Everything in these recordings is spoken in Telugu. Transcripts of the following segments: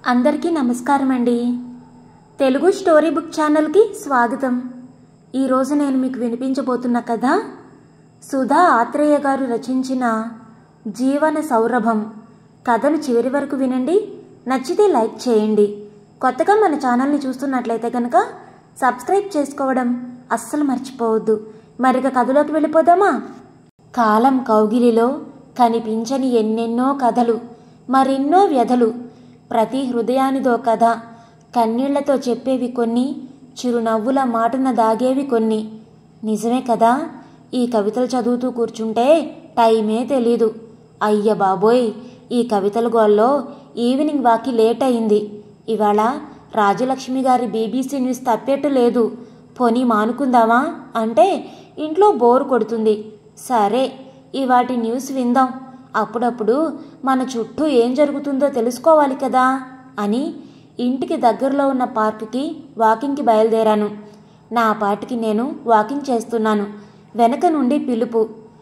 అందరికీ నమస్కారం అండి తెలుగు స్టోరీ బుక్ ఛానల్కి స్వాగతం ఈరోజు నేను మీకు వినిపించబోతున్న కథ సుధా ఆత్రేయ గారు రచించిన జీవన సౌరభం కథను చివరి వరకు వినండి నచ్చితే లైక్ చేయండి కొత్తగా మన ఛానల్ని చూస్తున్నట్లయితే కనుక సబ్స్క్రైబ్ చేసుకోవడం అస్సలు మర్చిపోవద్దు మరిక కథలోకి వెళ్ళిపోదామా కాలం కౌగిలిలో కనిపించని ఎన్నెన్నో కథలు మరెన్నో వ్యధలు ప్రతి హృదయానిదో కథ కన్నీళ్లతో చెప్పేవి కొన్ని చిరునవ్వుల మాటున దాగేవి కొన్ని నిజమే కదా ఈ కవితలు చదువుతూ కూర్చుంటే టైమే తెలీదు అయ్య బాబోయ్ ఈ కవితల గోల్లో ఈవినింగ్ వాకి లేట్ అయింది ఇవాళ రాజలక్ష్మి గారి బీబీసీ న్యూస్ తప్పేట్టు లేదు పోనీ మానుకుందామా అంటే ఇంట్లో బోర్ కొడుతుంది సరే ఇవాటి న్యూస్ విందాం అప్పుడప్పుడు మన చుట్టూ ఏం జరుగుతుందో తెలుసుకోవాలి కదా అని ఇంటికి దగ్గరలో ఉన్న పార్కుకి వాకింగ్కి బయలుదేరాను నా పాటికి నేను వాకింగ్ చేస్తున్నాను వెనక నుండి పిలుపు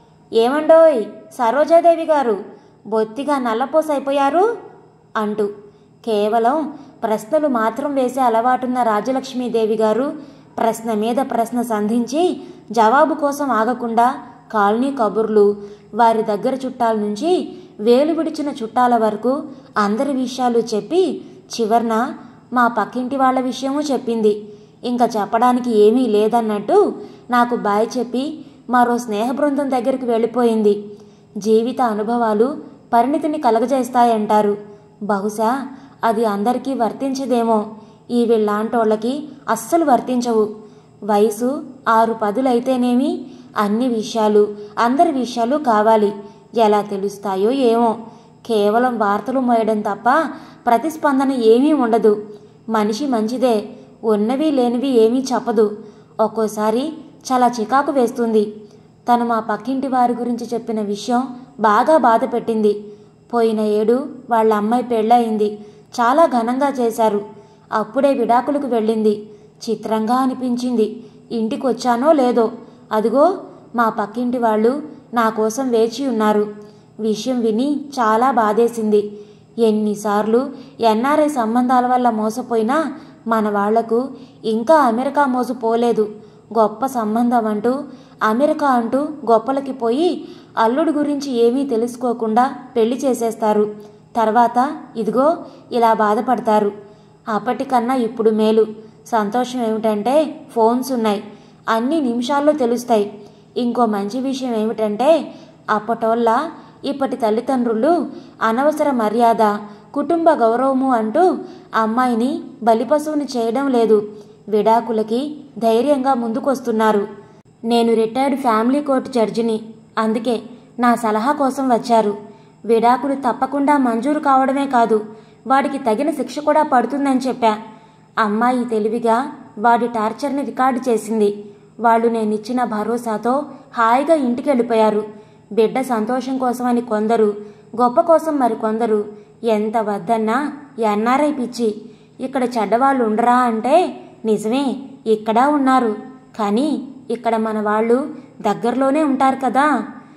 ఏమండోయ్ సరోజాదేవి గారు బొత్తిగా నల్లపోసైపోయారు అంటూ కేవలం ప్రశ్నలు మాత్రం వేసే అలవాటున్న రాజలక్ష్మీదేవి గారు ప్రశ్న మీద ప్రశ్న సంధించి జవాబు కోసం ఆగకుండా కాలనీ కబుర్లు వారి దగ్గర చుట్టాల నుంచి వేలు విడిచిన చుట్టాల వరకు అందరి విషయాలు చెప్పి చివర్న మా పక్కింటి వాళ్ళ విషయము చెప్పింది ఇంకా చెప్పడానికి ఏమీ లేదన్నట్టు నాకు బాయ్ చెప్పి మరో స్నేహ బృందం దగ్గరికి వెళ్ళిపోయింది జీవిత అనుభవాలు పరిణితిని కలగజేస్తాయంటారు బహుశా అది అందరికీ వర్తించదేమో ఈ వీళ్ళాంటోళ్ళకి అస్సలు వర్తించవు వయసు ఆరు పదులైతేనేమి అన్ని విషయాలు అందరి విషయాలు కావాలి ఎలా తెలుస్తాయో ఏమో కేవలం వార్తలు మోయడం తప్ప ప్రతిస్పందన ఏమీ ఉండదు మనిషి మంచిదే ఉన్నవి లేనివి ఏమీ చెప్పదు ఒక్కోసారి చాలా చికాకు వేస్తుంది తను మా పక్కింటి వారి గురించి చెప్పిన విషయం బాగా బాధ పెట్టింది పోయిన ఏడు వాళ్ళ అమ్మాయి పెళ్ళయింది చాలా ఘనంగా చేశారు అప్పుడే విడాకులకు వెళ్ళింది చిత్రంగా అనిపించింది ఇంటికి వచ్చానో లేదో అదిగో మా పక్కింటి వాళ్ళు నా కోసం వేచి ఉన్నారు విషయం విని చాలా బాధేసింది ఎన్నిసార్లు ఎన్ఆర్ఐ సంబంధాల వల్ల మోసపోయినా మన వాళ్లకు ఇంకా అమెరికా మోసపోలేదు గొప్ప సంబంధం అంటూ అమెరికా అంటూ గొప్పలకి పోయి అల్లుడు గురించి ఏమీ తెలుసుకోకుండా పెళ్లి చేసేస్తారు తర్వాత ఇదిగో ఇలా బాధపడతారు అప్పటికన్నా ఇప్పుడు మేలు సంతోషం ఏమిటంటే ఫోన్స్ ఉన్నాయి అన్ని నిమిషాల్లో తెలుస్తాయి ఇంకో మంచి విషయం ఏమిటంటే అప్పటోళ్ళ ఇప్పటి తల్లిదండ్రులు అనవసర మర్యాద కుటుంబ గౌరవము అంటూ అమ్మాయిని బలిపశువుని చేయడం లేదు విడాకులకి ధైర్యంగా ముందుకొస్తున్నారు నేను రిటైర్డ్ ఫ్యామిలీ కోర్టు జడ్జిని అందుకే నా సలహా కోసం వచ్చారు విడాకులు తప్పకుండా మంజూరు కావడమే కాదు వాడికి తగిన శిక్ష కూడా పడుతుందని చెప్పా అమ్మాయి తెలివిగా వాడి టార్చర్ని రికార్డు చేసింది వాళ్ళు నేనిచ్చిన భరోసాతో హాయిగా ఇంటికి వెళ్ళిపోయారు బిడ్డ సంతోషం కోసమని కొందరు గొప్ప కోసం మరి కొందరు ఎంత వద్దన్నా ఎన్ఆర్ఐ పిచ్చి ఇక్కడ చెడ్డవాళ్ళు ఉండరా అంటే నిజమే ఇక్కడా ఉన్నారు కానీ ఇక్కడ మన వాళ్ళు దగ్గరలోనే ఉంటారు కదా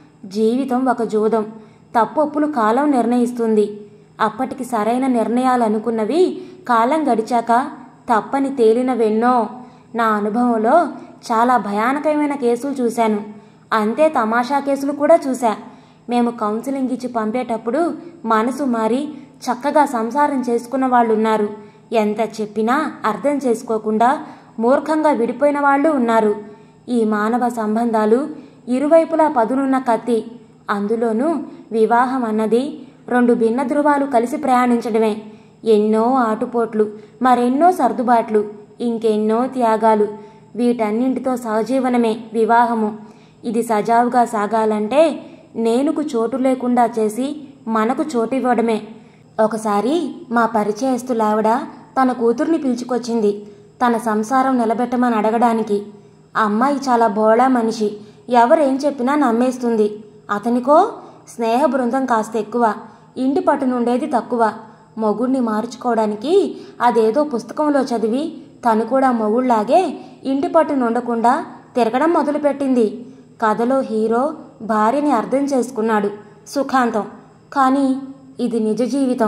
జీవితం ఒక జూదం తప్పొప్పులు కాలం నిర్ణయిస్తుంది అప్పటికి సరైన నిర్ణయాలు అనుకున్నవి కాలం గడిచాక తప్పని తేలినవెన్నో నా అనుభవంలో చాలా భయానకమైన కేసులు చూశాను అంతే తమాషా కేసులు కూడా చూశా మేము కౌన్సిలింగ్ ఇచ్చి పంపేటప్పుడు మనసు మారి చక్కగా సంసారం చేసుకున్న వాళ్ళు ఉన్నారు ఎంత చెప్పినా అర్థం చేసుకోకుండా మూర్ఖంగా విడిపోయిన వాళ్ళు ఉన్నారు ఈ మానవ సంబంధాలు ఇరువైపులా పదునున్న కత్తి అందులోనూ వివాహం అన్నది రెండు భిన్న ధృవాలు కలిసి ప్రయాణించడమే ఎన్నో ఆటుపోట్లు మరెన్నో సర్దుబాట్లు ఇంకెన్నో త్యాగాలు వీటన్నింటితో సహజీవనమే వివాహము ఇది సజావుగా సాగాలంటే నేనుకు చోటు లేకుండా చేసి మనకు చోటివ్వడమే ఒకసారి మా పరిచయస్తులావిడ తన కూతుర్ని పిలుచుకొచ్చింది తన సంసారం నిలబెట్టమని అడగడానికి అమ్మాయి చాలా బోళా మనిషి ఎవరేం చెప్పినా నమ్మేస్తుంది అతనికో స్నేహ బృందం కాస్త ఎక్కువ ఇంటి పట్టు నుండేది తక్కువ మొగుణ్ణి మార్చుకోవడానికి అదేదో పుస్తకంలో చదివి తను కూడా మొగుళ్లాగే ఇంటి పట్టు నుండకుండా తిరగడం మొదలుపెట్టింది కథలో హీరో భార్యని అర్థం చేసుకున్నాడు సుఖాంతం కానీ ఇది నిజ జీవితం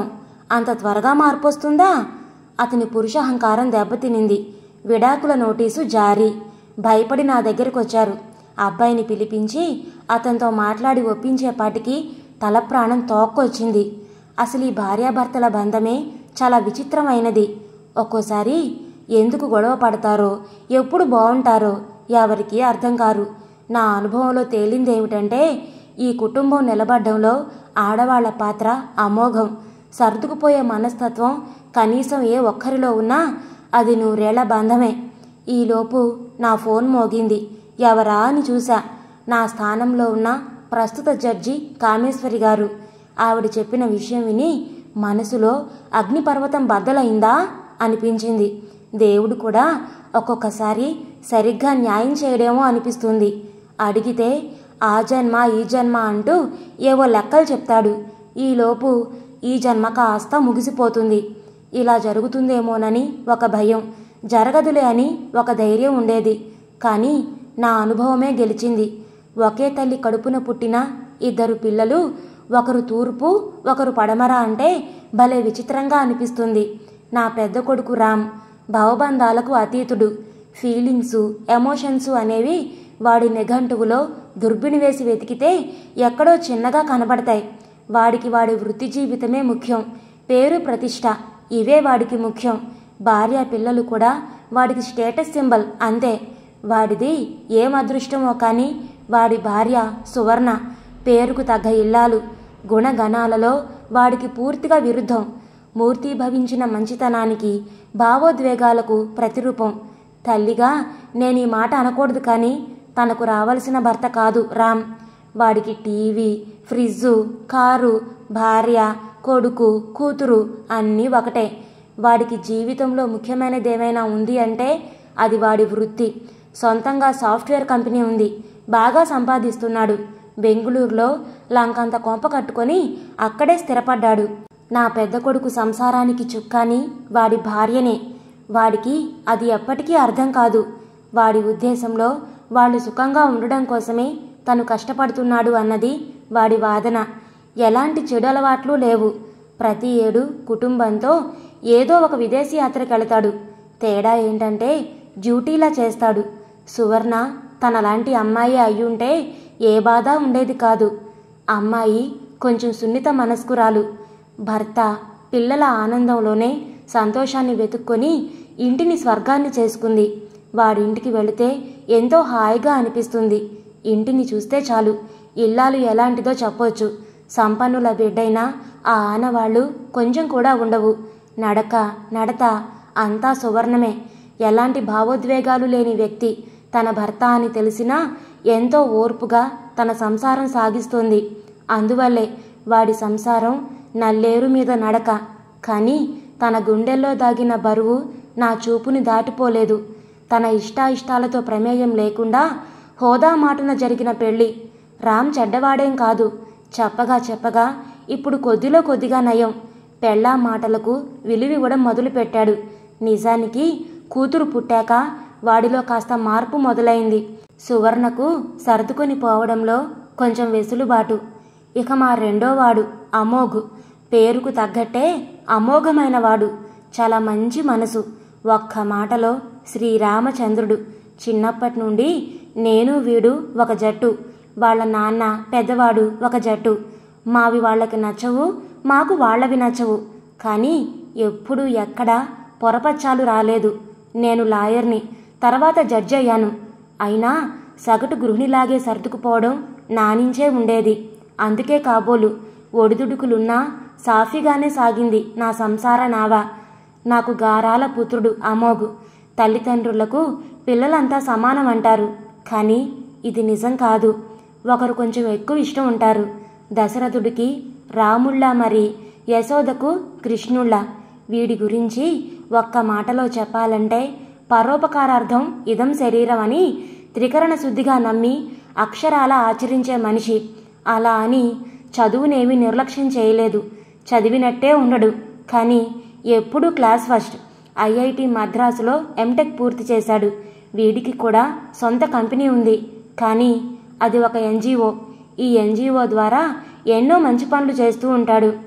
అంత త్వరగా మార్పు వస్తుందా అతని పురుషాహంకారం దెబ్బతినింది విడాకుల నోటీసు జారీ భయపడి నా దగ్గరకు వచ్చారు అబ్బాయిని పిలిపించి అతనితో మాట్లాడి ఒప్పించేపాటికి తల ప్రాణం తోక్కొచ్చింది అసలు ఈ భార్యాభర్తల బంధమే చాలా విచిత్రమైనది ఒక్కోసారి ఎందుకు గొడవ పడతారో ఎప్పుడు బాగుంటారో ఎవరికి అర్థం కారు నా అనుభవంలో తేలిందేమిటంటే ఈ కుటుంబం నిలబడ్డంలో ఆడవాళ్ల పాత్ర అమోఘం సర్దుకుపోయే మనస్తత్వం కనీసం ఏ ఒక్కరిలో ఉన్నా అది నూరేళ్ల బంధమే ఈలోపు నా ఫోన్ మోగింది ఎవరా అని చూశా నా స్థానంలో ఉన్న ప్రస్తుత జడ్జి కామేశ్వరి గారు ఆవిడ చెప్పిన విషయం విని మనసులో అగ్నిపర్వతం బద్దలైందా అనిపించింది దేవుడు కూడా ఒక్కొక్కసారి సరిగ్గా న్యాయం చేయడేమో అనిపిస్తుంది అడిగితే ఆ జన్మ ఈ జన్మ అంటూ ఏవో లెక్కలు చెప్తాడు ఈలోపు ఈ జన్మ కాస్త ముగిసిపోతుంది ఇలా జరుగుతుందేమోనని ఒక భయం జరగదులే అని ఒక ధైర్యం ఉండేది కానీ నా అనుభవమే గెలిచింది ఒకే తల్లి కడుపున పుట్టిన ఇద్దరు పిల్లలు ఒకరు తూర్పు ఒకరు పడమర అంటే భలే విచిత్రంగా అనిపిస్తుంది నా పెద్ద కొడుకు రామ్ భావబంధాలకు అతీతుడు ఫీలింగ్సు ఎమోషన్స్ అనేవి వాడి నిఘంటువులో దుర్బిణి వేసి వెతికితే ఎక్కడో చిన్నగా కనబడతాయి వాడికి వాడి వృత్తి జీవితమే ముఖ్యం పేరు ప్రతిష్ట ఇవే వాడికి ముఖ్యం భార్య పిల్లలు కూడా వాడికి స్టేటస్ సింబల్ అంతే వాడిది ఏం అదృష్టమో కానీ వాడి భార్య సువర్ణ పేరుకు తగ్గ ఇల్లాలు గుణగణాలలో వాడికి పూర్తిగా విరుద్ధం మూర్తీభవించిన మంచితనానికి భావోద్వేగాలకు ప్రతిరూపం తల్లిగా నేను ఈ మాట అనకూడదు కానీ తనకు రావలసిన భర్త కాదు రామ్ వాడికి టీవీ ఫ్రిడ్జు కారు భార్య కొడుకు కూతురు అన్నీ ఒకటే వాడికి జీవితంలో ముఖ్యమైనది ఏమైనా ఉంది అంటే అది వాడి వృత్తి సొంతంగా సాఫ్ట్వేర్ కంపెనీ ఉంది బాగా సంపాదిస్తున్నాడు బెంగుళూరులో లంకంత కొంప కట్టుకొని అక్కడే స్థిరపడ్డాడు నా పెద్ద కొడుకు సంసారానికి చుక్కాని వాడి భార్యనే వాడికి అది ఎప్పటికీ అర్థం కాదు వాడి ఉద్దేశంలో వాళ్ళు సుఖంగా ఉండడం కోసమే తను కష్టపడుతున్నాడు అన్నది వాడి వాదన ఎలాంటి చెడు అలవాట్లు లేవు ప్రతి ఏడు కుటుంబంతో ఏదో ఒక విదేశీ యాత్రకు వెళతాడు తేడా ఏంటంటే డ్యూటీలా చేస్తాడు సువర్ణ తనలాంటి అమ్మాయి అయ్యుంటే ఏ బాధ ఉండేది కాదు అమ్మాయి కొంచెం సున్నిత మనస్కురాలు భర్త పిల్లల ఆనందంలోనే సంతోషాన్ని వెతుక్కొని ఇంటిని స్వర్గాన్ని చేసుకుంది వాడింటికి వెళితే ఎంతో హాయిగా అనిపిస్తుంది ఇంటిని చూస్తే చాలు ఇల్లాలు ఎలాంటిదో చెప్పొచ్చు సంపన్నుల బిడ్డైనా ఆ ఆనవాళ్ళు కొంచెం కూడా ఉండవు నడక నడత అంతా సువర్ణమే ఎలాంటి భావోద్వేగాలు లేని వ్యక్తి తన భర్త అని తెలిసినా ఎంతో ఓర్పుగా తన సంసారం సాగిస్తోంది అందువల్లే వాడి సంసారం నల్లేరు మీద నడక కానీ తన గుండెల్లో దాగిన బరువు నా చూపుని దాటిపోలేదు తన ఇష్టాయిష్టాలతో ప్రమేయం లేకుండా హోదా మాటున జరిగిన పెళ్లి రామ్ చెడ్డవాడేం కాదు చెప్పగా చెప్పగా ఇప్పుడు కొద్దిలో కొద్దిగా నయం పెళ్ళా మాటలకు విలువివ్వడం మొదలుపెట్టాడు నిజానికి కూతురు పుట్టాక వాడిలో కాస్త మార్పు మొదలైంది సువర్ణకు సర్దుకొని పోవడంలో కొంచెం వెసులుబాటు ఇక మా రెండోవాడు అమోఘ్ పేరుకు తగ్గట్టే అమోఘమైన వాడు చాలా మంచి మనసు ఒక్క మాటలో శ్రీరామచంద్రుడు చిన్నప్పటి నుండి నేను వీడు ఒక జట్టు వాళ్ళ నాన్న పెద్దవాడు ఒక జట్టు మావి వాళ్ళకి నచ్చవు మాకు వాళ్ళవి నచ్చవు కానీ ఎప్పుడు ఎక్కడా పొరపచ్చాలు రాలేదు నేను లాయర్ని తర్వాత జడ్జి అయ్యాను అయినా సగటు గృహిణిలాగే సర్దుకుపోవడం నానించే ఉండేది అందుకే కాబోలు ఒడిదుడుకులున్నా సాఫీగానే సాగింది నా సంసార నావా నాకు గారాల పుత్రుడు అమోఘు తల్లిదండ్రులకు పిల్లలంతా సమానం అంటారు కానీ ఇది నిజం కాదు ఒకరు కొంచెం ఎక్కువ ఇష్టం ఉంటారు దశరథుడికి రాముళ్ళ మరి యశోదకు కృష్ణుళ్ళ వీడి గురించి ఒక్క మాటలో చెప్పాలంటే పరోపకారార్థం ఇదం శరీరం అని త్రికరణ శుద్ధిగా నమ్మి అక్షరాల ఆచరించే మనిషి అలా అని చదువునేమి నిర్లక్ష్యం చేయలేదు చదివినట్టే ఉండడు కానీ ఎప్పుడూ క్లాస్ ఫస్ట్ ఐఐటి మద్రాసులో ఎంటెక్ పూర్తి చేశాడు వీడికి కూడా సొంత కంపెనీ ఉంది కానీ అది ఒక ఎన్జిఓ ఈ ఎన్జిఓ ద్వారా ఎన్నో మంచి పనులు చేస్తూ ఉంటాడు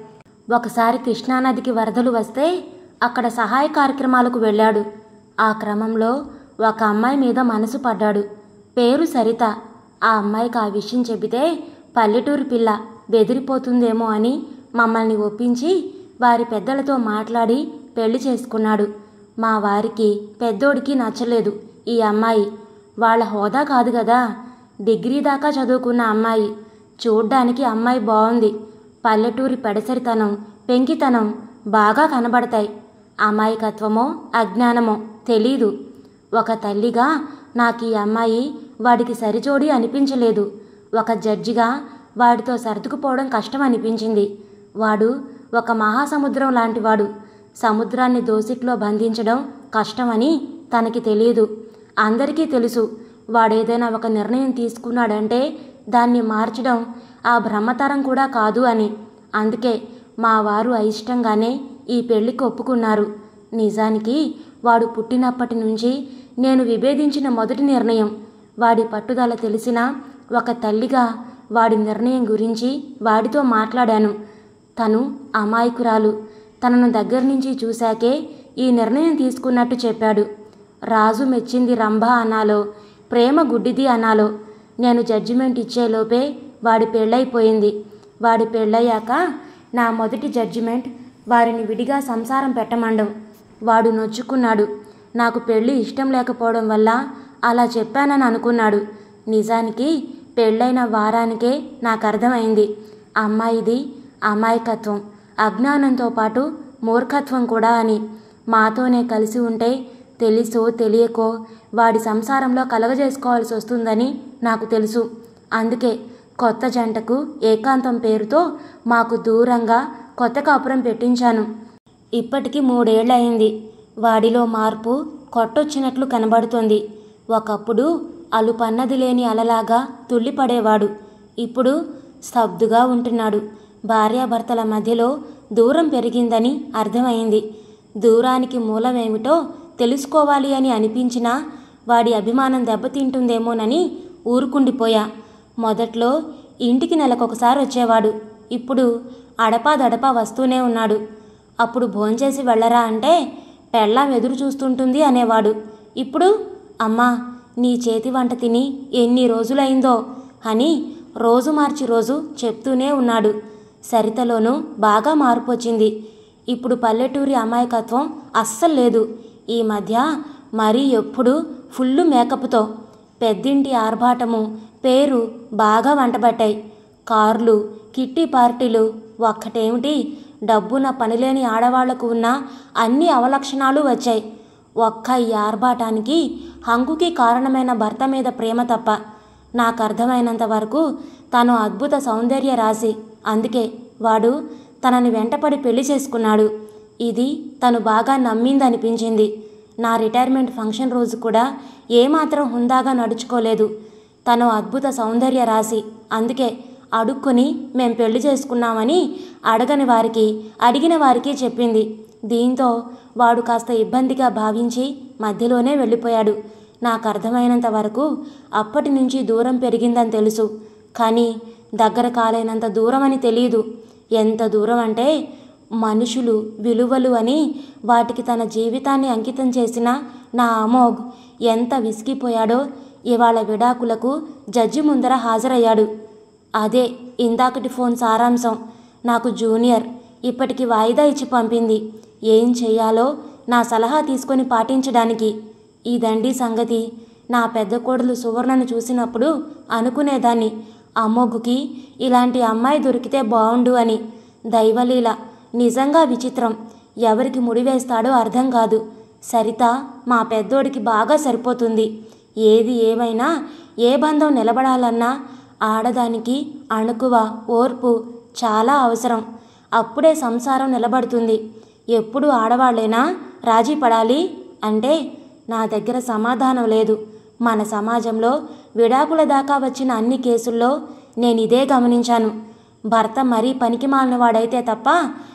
ఒకసారి కృష్ణానదికి వరదలు వస్తే అక్కడ సహాయ కార్యక్రమాలకు వెళ్ళాడు ఆ క్రమంలో ఒక అమ్మాయి మీద మనసు పడ్డాడు పేరు సరిత ఆ అమ్మాయికి ఆ విషయం చెబితే పల్లెటూరు పిల్ల బెదిరిపోతుందేమో అని మమ్మల్ని ఒప్పించి వారి పెద్దలతో మాట్లాడి పెళ్లి చేసుకున్నాడు మా వారికి పెద్దోడికి నచ్చలేదు ఈ అమ్మాయి వాళ్ళ హోదా కాదు కదా డిగ్రీ దాకా చదువుకున్న అమ్మాయి చూడ్డానికి అమ్మాయి బాగుంది పల్లెటూరి పెడసరితనం పెంకితనం బాగా కనబడతాయి అమాయకత్వమో అజ్ఞానమో తెలీదు ఒక తల్లిగా నాకు ఈ అమ్మాయి వాడికి సరిజోడి అనిపించలేదు ఒక జడ్జిగా వాడితో సర్దుకుపోవడం కష్టం అనిపించింది వాడు ఒక మహాసముద్రం లాంటివాడు సముద్రాన్ని దోసిట్లో బంధించడం కష్టమని తనకి తెలియదు అందరికీ తెలుసు వాడేదైనా ఒక నిర్ణయం తీసుకున్నాడంటే దాన్ని మార్చడం ఆ బ్రహ్మతరం కూడా కాదు అని అందుకే మా వారు అయిష్టంగానే ఈ పెళ్లికి ఒప్పుకున్నారు నిజానికి వాడు పుట్టినప్పటి నుంచి నేను విభేదించిన మొదటి నిర్ణయం వాడి పట్టుదల తెలిసిన ఒక తల్లిగా వాడి నిర్ణయం గురించి వాడితో మాట్లాడాను తను అమాయకురాలు తనను దగ్గర నుంచి చూశాకే ఈ నిర్ణయం తీసుకున్నట్టు చెప్పాడు రాజు మెచ్చింది రంభ అనాలో ప్రేమ గుడ్డిది అనాలో నేను జడ్జిమెంట్ ఇచ్చేలోపే వాడి పెళ్ళైపోయింది వాడి పెళ్ళయ్యాక నా మొదటి జడ్జిమెంట్ వారిని విడిగా సంసారం పెట్టమండం వాడు నొచ్చుకున్నాడు నాకు పెళ్ళి ఇష్టం లేకపోవడం వల్ల అలా చెప్పానని అనుకున్నాడు నిజానికి పెళ్ళైన వారానికే నాకు అర్థమైంది అమ్మాయిది అమాయకత్వం అజ్ఞానంతో పాటు మూర్ఖత్వం కూడా అని మాతోనే కలిసి ఉంటే తెలుసో తెలియకో వాడి సంసారంలో కలగజేసుకోవాల్సి వస్తుందని నాకు తెలుసు అందుకే కొత్త జంటకు ఏకాంతం పేరుతో మాకు దూరంగా కొత్త కాపురం పెట్టించాను ఇప్పటికి మూడేళ్లయింది వాడిలో మార్పు కొట్టొచ్చినట్లు కనబడుతోంది ఒకప్పుడు అలుపన్నది లేని అలలాగా తుళ్ళిపడేవాడు ఇప్పుడు స్తబ్దుగా ఉంటున్నాడు భార్యాభర్తల మధ్యలో దూరం పెరిగిందని అర్థమైంది దూరానికి మూలమేమిటో తెలుసుకోవాలి అని అనిపించినా వాడి అభిమానం దెబ్బతింటుందేమోనని ఊరుకుండిపోయా మొదట్లో ఇంటికి నెలకొకసారి వచ్చేవాడు ఇప్పుడు అడపాదడపా వస్తూనే ఉన్నాడు అప్పుడు భోంచేసి వెళ్ళరా అంటే పెళ్ళాం ఎదురు చూస్తుంటుంది అనేవాడు ఇప్పుడు అమ్మా నీ చేతి వంట తిని ఎన్ని రోజులైందో అని రోజు మార్చి రోజు చెప్తూనే ఉన్నాడు సరితలోనూ బాగా మార్పు వచ్చింది ఇప్పుడు పల్లెటూరి అమాయకత్వం అస్సలు లేదు ఈ మధ్య మరీ ఎప్పుడు ఫుల్లు మేకప్తో పెద్దింటి ఆర్భాటము పేరు బాగా వంటబట్టాయి కార్లు కిట్టి పార్టీలు ఒక్కటేమిటి డబ్బున పనిలేని ఆడవాళ్లకు ఉన్న అన్ని అవలక్షణాలు వచ్చాయి ఒక్క ఈ ఆర్భాటానికి హంగుకి కారణమైన భర్త మీద ప్రేమ తప్ప నాకు అర్థమైనంత వరకు తను అద్భుత సౌందర్య రాశి అందుకే వాడు తనని వెంటపడి పెళ్లి చేసుకున్నాడు ఇది తను బాగా నమ్మిందనిపించింది నా రిటైర్మెంట్ ఫంక్షన్ రోజు కూడా ఏమాత్రం హుందాగా నడుచుకోలేదు తను అద్భుత సౌందర్య రాశి అందుకే అడుక్కొని మేం పెళ్లి చేసుకున్నామని అడగని వారికి అడిగిన వారికి చెప్పింది దీంతో వాడు కాస్త ఇబ్బందిగా భావించి మధ్యలోనే వెళ్ళిపోయాడు నాకు అర్థమైనంత వరకు అప్పటి నుంచి దూరం పెరిగిందని తెలుసు కానీ దగ్గర కాలేనంత దూరం అని తెలియదు ఎంత దూరం అంటే మనుషులు విలువలు అని వాటికి తన జీవితాన్ని అంకితం చేసిన నా అమోఘ్ ఎంత విసిగిపోయాడో ఇవాళ విడాకులకు జడ్జి ముందర హాజరయ్యాడు అదే ఇందాకటి ఫోన్ సారాంశం నాకు జూనియర్ ఇప్పటికి వాయిదా ఇచ్చి పంపింది ఏం చెయ్యాలో నా సలహా తీసుకొని పాటించడానికి ఇదండి సంగతి నా పెద్ద కోడలు సువర్ణను చూసినప్పుడు అనుకునేదాన్ని అమ్మొగ్గుకి ఇలాంటి అమ్మాయి దొరికితే బావుండు అని దైవలీల నిజంగా విచిత్రం ఎవరికి ముడివేస్తాడో అర్థం కాదు సరిత మా పెద్దోడికి బాగా సరిపోతుంది ఏది ఏమైనా ఏ బంధం నిలబడాలన్నా ఆడదానికి అణుకువ ఓర్పు చాలా అవసరం అప్పుడే సంసారం నిలబడుతుంది ఎప్పుడు ఆడవాళ్ళేనా రాజీ పడాలి అంటే నా దగ్గర సమాధానం లేదు మన సమాజంలో విడాకుల దాకా వచ్చిన అన్ని కేసుల్లో నేను ఇదే గమనించాను భర్త మరీ పనికి వాడైతే తప్ప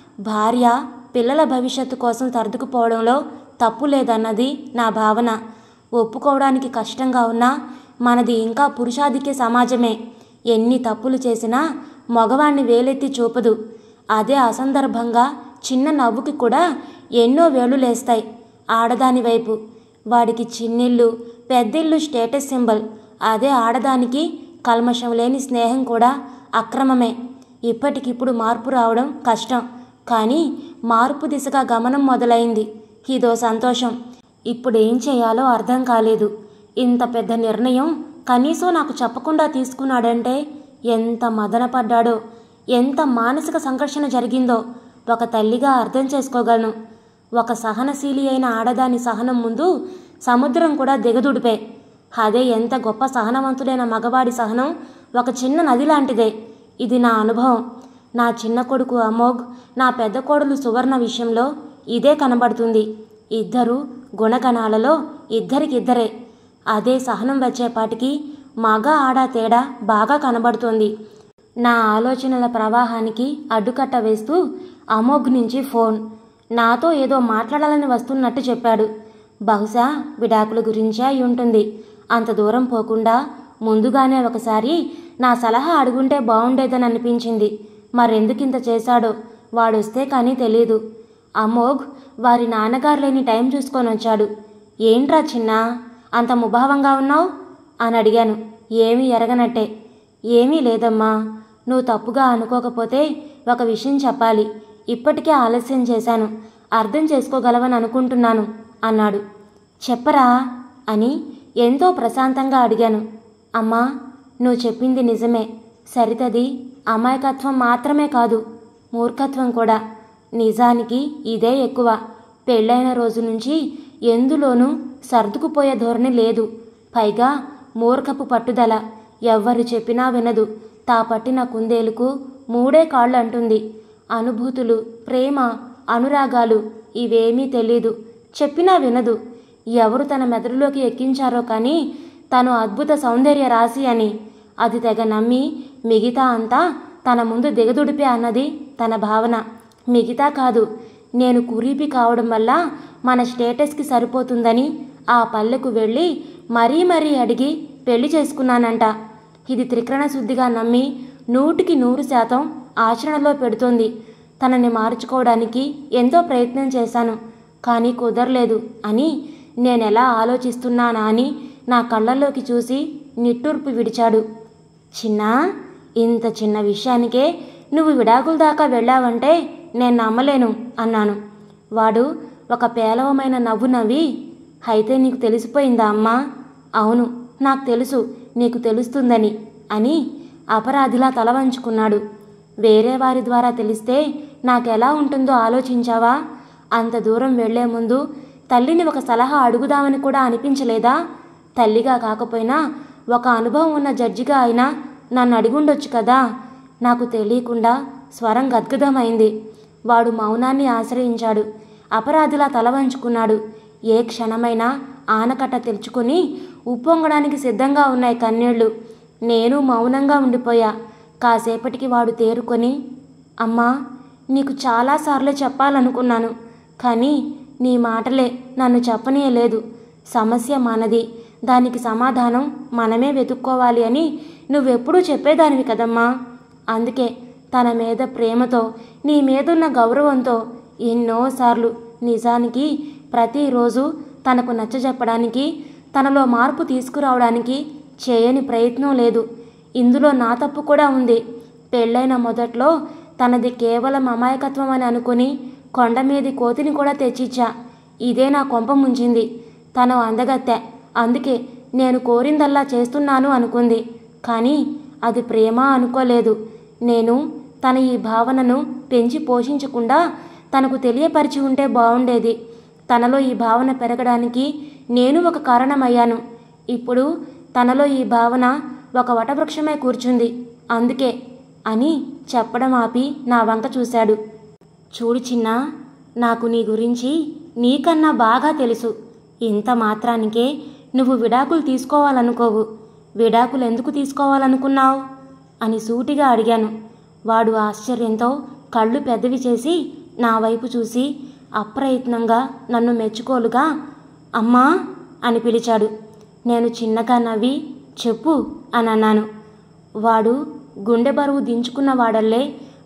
భార్య పిల్లల భవిష్యత్తు కోసం సర్దుకుపోవడంలో తప్పు లేదన్నది నా భావన ఒప్పుకోవడానికి కష్టంగా ఉన్నా మనది ఇంకా పురుషాధిక్య సమాజమే ఎన్ని తప్పులు చేసినా మగవాణ్ణి వేలెత్తి చూపదు అదే అసందర్భంగా చిన్న నవ్వుకి కూడా ఎన్నో వేళ్ళు లేస్తాయి ఆడదాని వైపు వాడికి చిన్నిల్లు పెద్దిల్లు స్టేటస్ సింబల్ అదే ఆడదానికి కల్మషం లేని స్నేహం కూడా అక్రమమే ఇప్పటికిప్పుడు మార్పు రావడం కష్టం కానీ మార్పు దిశగా గమనం మొదలైంది ఇదో సంతోషం ఇప్పుడు ఏం చేయాలో అర్థం కాలేదు ఇంత పెద్ద నిర్ణయం కనీసం నాకు చెప్పకుండా తీసుకున్నాడంటే ఎంత మదనపడ్డాడో ఎంత మానసిక సంఘర్షణ జరిగిందో ఒక తల్లిగా అర్థం చేసుకోగలను ఒక సహనశీలి అయిన ఆడదాని సహనం ముందు సముద్రం కూడా దిగదుడిపే అదే ఎంత గొప్ప సహనవంతుడైన మగవాడి సహనం ఒక చిన్న నది లాంటిదే ఇది నా అనుభవం నా చిన్న కొడుకు అమోఘ్ నా పెద్ద కోడలు సువర్ణ విషయంలో ఇదే కనబడుతుంది ఇద్దరు గుణగణాలలో ఇద్దరికిద్దరే అదే సహనం వచ్చేపాటికి మగ ఆడ తేడా బాగా కనబడుతోంది నా ఆలోచనల ప్రవాహానికి అడ్డుకట్ట వేస్తూ అమోఘ్ నుంచి ఫోన్ నాతో ఏదో మాట్లాడాలని వస్తున్నట్టు చెప్పాడు బహుశా విడాకుల గురించే అయి ఉంటుంది అంత దూరం పోకుండా ముందుగానే ఒకసారి నా సలహా అడుగుంటే బాగుండేదని అనిపించింది మరెందుకింత చేశాడో వాడొస్తే కానీ తెలీదు అమోఘ్ వారి నాన్నగారు లేని టైం చూసుకొని వచ్చాడు ఏంట్రా చిన్నా అంత ముభావంగా ఉన్నావు అని అడిగాను ఏమీ ఎరగనట్టే ఏమీ లేదమ్మా నువ్వు తప్పుగా అనుకోకపోతే ఒక విషయం చెప్పాలి ఇప్పటికే ఆలస్యం చేశాను అర్థం చేసుకోగలవని అనుకుంటున్నాను అన్నాడు చెప్పరా అని ఎంతో ప్రశాంతంగా అడిగాను అమ్మా నువ్వు చెప్పింది నిజమే సరితది అమాయకత్వం మాత్రమే కాదు మూర్ఖత్వం కూడా నిజానికి ఇదే ఎక్కువ పెళ్ళైన రోజు నుంచి ఎందులోనూ సర్దుకుపోయే ధోరణి లేదు పైగా మూర్ఖపు పట్టుదల ఎవ్వరు చెప్పినా వినదు తా పట్టిన కుందేలుకు మూడే కాళ్ళు అంటుంది అనుభూతులు ప్రేమ అనురాగాలు ఇవేమీ తెలీదు చెప్పినా వినదు ఎవరు తన మెదడులోకి ఎక్కించారో కానీ తను అద్భుత సౌందర్య రాశి అని అది తెగ నమ్మి మిగతా అంతా తన ముందు దిగదుడిపే అన్నది తన భావన మిగతా కాదు నేను కురీపి కావడం వల్ల మన స్టేటస్కి సరిపోతుందని ఆ పల్లెకు వెళ్ళి మరీ మరీ అడిగి పెళ్లి చేసుకున్నానంట ఇది త్రికరణ శుద్ధిగా నమ్మి నూటికి నూరు శాతం ఆచరణలో పెడుతోంది తనని మార్చుకోవడానికి ఎంతో ప్రయత్నం చేశాను కానీ కుదరలేదు అని నేనెలా ఆలోచిస్తున్నానా అని నా కళ్ళల్లోకి చూసి నిట్టూర్పు విడిచాడు చిన్నా ఇంత చిన్న విషయానికే నువ్వు విడాకుల దాకా వెళ్ళావంటే నేను నమ్మలేను అన్నాను వాడు ఒక పేలవమైన నవ్వు నవ్వి అయితే నీకు తెలిసిపోయిందా అమ్మా అవును నాకు తెలుసు నీకు తెలుస్తుందని అని అపరాధిలా తల వంచుకున్నాడు వేరే వారి ద్వారా తెలిస్తే నాకెలా ఉంటుందో ఆలోచించావా అంత దూరం వెళ్లే ముందు తల్లిని ఒక సలహా అడుగుదామని కూడా అనిపించలేదా తల్లిగా కాకపోయినా ఒక అనుభవం ఉన్న జడ్జిగా అయినా నన్ను అడిగుండొచ్చు కదా నాకు తెలియకుండా స్వరం గద్గదమైంది వాడు మౌనాన్ని ఆశ్రయించాడు అపరాధిలా తల వంచుకున్నాడు ఏ క్షణమైనా ఆనకట్ట తెరుచుకొని ఉప్పొంగడానికి సిద్ధంగా ఉన్నాయి కన్నీళ్లు నేను మౌనంగా ఉండిపోయా కాసేపటికి వాడు తేరుకొని అమ్మా నీకు చాలాసార్లు చెప్పాలనుకున్నాను కానీ నీ మాటలే నన్ను చెప్పనీయలేదు సమస్య మనది దానికి సమాధానం మనమే వెతుక్కోవాలి అని నువ్వెప్పుడూ చెప్పేదానివి కదమ్మా అందుకే తన మీద ప్రేమతో నీ మీదున్న గౌరవంతో ఎన్నోసార్లు నిజానికి ప్రతిరోజు తనకు నచ్చజెప్పడానికి తనలో మార్పు తీసుకురావడానికి చేయని ప్రయత్నం లేదు ఇందులో నా తప్పు కూడా ఉంది పెళ్ళైన మొదట్లో తనది కేవలం అమాయకత్వం అని అనుకుని కొండ మీది కోతిని కూడా తెచ్చిచ్చా ఇదే నా కొంప ముంచింది తను అందగత్తె అందుకే నేను కోరిందల్లా చేస్తున్నాను అనుకుంది కానీ అది ప్రేమ అనుకోలేదు నేను తన ఈ భావనను పెంచి పోషించకుండా తనకు తెలియపరిచి ఉంటే బాగుండేది తనలో ఈ భావన పెరగడానికి నేను ఒక కారణమయ్యాను ఇప్పుడు తనలో ఈ భావన ఒక వటవృక్షమే కూర్చుంది అందుకే అని చెప్పడం ఆపి నా వంక చూశాడు చూడు చిన్నా నాకు నీ గురించి నీకన్నా బాగా తెలుసు ఇంత మాత్రానికే నువ్వు విడాకులు తీసుకోవాలనుకోవు విడాకులు ఎందుకు తీసుకోవాలనుకున్నావు అని సూటిగా అడిగాను వాడు ఆశ్చర్యంతో కళ్ళు పెద్దవి చేసి నా వైపు చూసి అప్రయత్నంగా నన్ను మెచ్చుకోలుగా అమ్మా అని పిలిచాడు నేను చిన్నగా నవ్వి చెప్పు అని అన్నాను వాడు గుండె బరువు దించుకున్న వాడల్లే